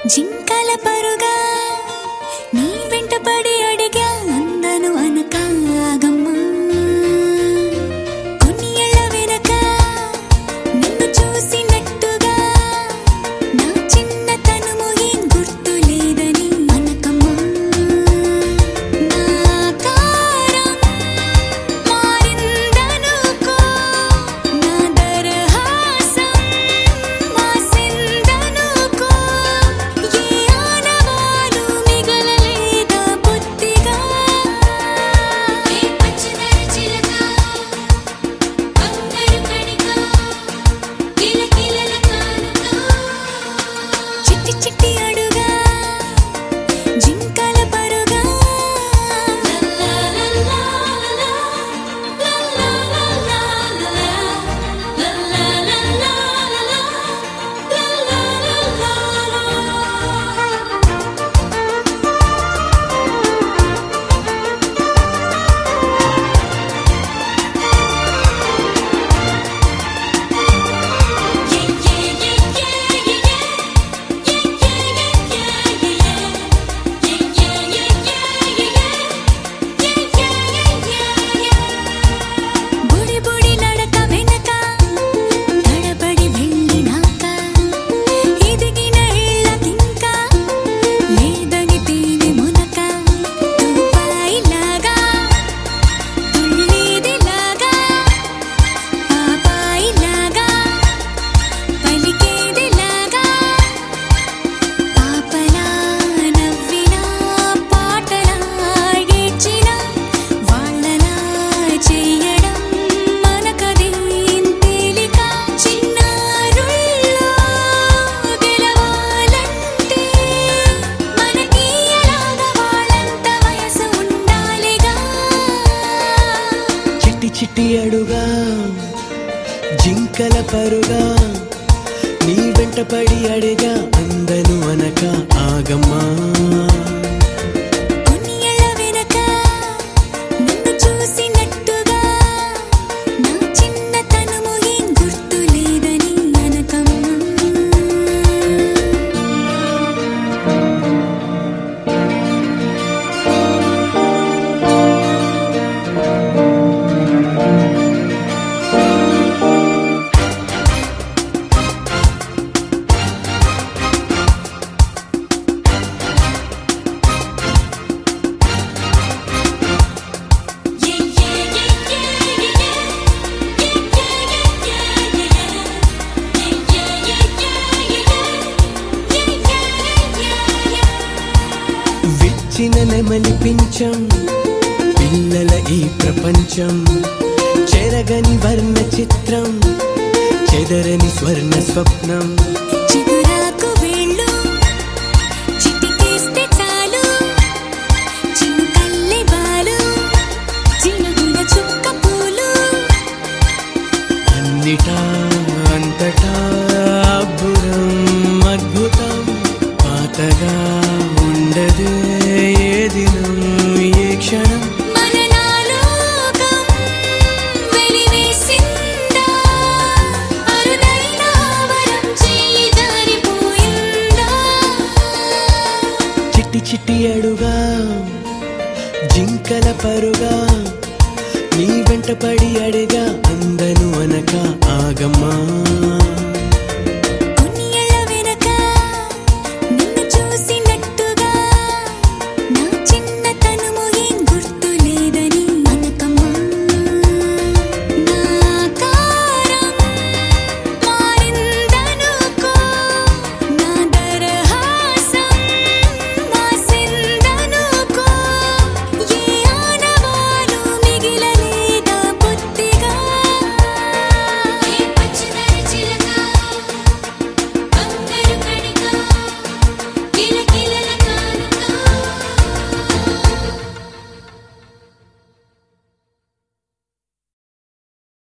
జింకల పరుగా నీ వెంట పడి అడిగా అందను అనకాగమ్మా కొన్ని ఏళ్ల వెనక నిన్ను చూసినట్టుగా నా చిన్న తనుము ఏం గుర్తు లేదని అనకమ్మా నా కారం మారిందనుకో నా దరహాసం మాసిందనుకో ఏ ఆనవాలు మిగలలేదా బుద్ధిగా ఏ పచ్చదర చిలక బంగారు కణిక కిలకిలల కానుక చిట్టి చిట్టి అడుగా జింకల పరుగా బుడి బుడి నడక వెనక తడబడి వెళ్ళినాక ఎదిగిన ఇళ్ళకింక లేదని తేనె మునక తుపాయిలాగా తుళ్ళేదిలాగా పాపాయిలాగా పలికేదిలాగా పాపలా నవ్వినా పాటలా ఏడ్చినా వాళ్ళలా చెయ్యడం మనకదేం తేలిక చిన్నారుల్లో గెలవాలంటే మనకి ఎలాగ వాళ్ళంత వయసు ఉండాలిగా చిట్టి చిట్టి అడుగా జింకల పరుగా నీ వెంట పడి అడిగా అందను అనక ఆగమ్మా కొన్ని ఏళ్ల వెనక నిన్ను చూసినట్టుగా నా చిన్న తనుము ఏం గుర్తు లేదని అనకమ్మా విచ్చిన నెమలి పించం పిల్లల ఈ ప్రపంచం చెరగని వర్ణ చిత్రం చెదరని స్వర్ణ స్వప్నం చిగురాకు వేళ్ళు చిటికేస్తే చాలు చినుకల్లె బాలు చినుగుల చుక్క పూలు అన్నిటా అంతటా అద్భుతం అద్భుతం పాతగా ఉండదు ఏ దినం ఏ క్షణం మన నాలోకం వెలివేసిందా అరుదైన వరం చేయి జారిపోయిందా చిట్టి చిట్టి అడుగా జింకల పరుగా నీ వెంట పడి అడిగా అందను అనక ఆగమ్మా